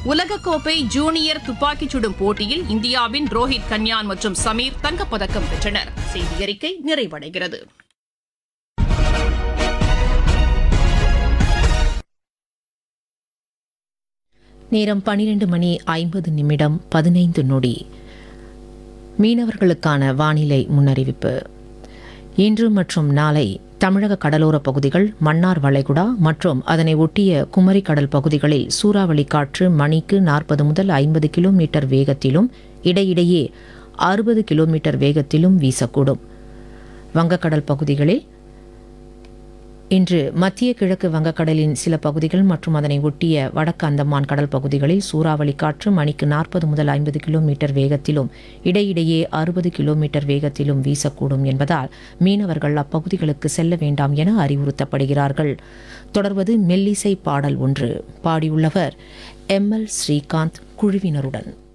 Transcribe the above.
உலகக்கோப்பை ஜூனியர் துப்பாக்கிச் சுடும் போட்டியில் இந்தியாவின் ரோஹித் கன்யான் மற்றும் சமீர் தங்கப்பதக்கம் வென்றனர் செய்தி அறிக்கை நிறைவடைகிறது நேரம் பனிரெண்டு மணி ஐம்பது நிமிடம் பதினைந்து நொடி மீனவர்களுக்கான வானிலை முன்னறிவிப்பு இன்று மற்றும் நாளை தமிழக கடலோரப் பகுதிகள் மன்னார் வளைகுடா மற்றும் அதனை ஒட்டிய குமரி கடல் பகுதிகளில் சூறாவளி காற்று மணிக்கு நாற்பது முதல் ஐம்பது கிலோமீட்டர் வேகத்திலும் இடையிடையே அறுபது கிலோமீட்டர் வேகத்திலும் வீசக்கூடும் வங்கக்கடல் பகுதிகளில் இன்று மத்திய கிழக்கு வங்கக்கடலின் சில பகுதிகள் மற்றும் அதனை ஒட்டிய வடக்கு அந்தமான் கடல் பகுதிகளில் சூறாவளி காற்று மணிக்கு நாற்பது முதல் ஐம்பது கிலோமீட்டர் வேகத்திலும் இடையிடையே அறுபது கிலோமீட்டர் வேகத்திலும் வீசக்கூடும் என்பதால் மீனவர்கள் அப்பகுதிகளுக்கு செல்ல வேண்டாம் என அறிவுறுத்தப்படுகிறார்கள் தொடர்வது மெல்லிசை பாடல் ஒன்று பாடியுள்ளவர் எம் எல் ஸ்ரீகாந்த் குழுவினருடன்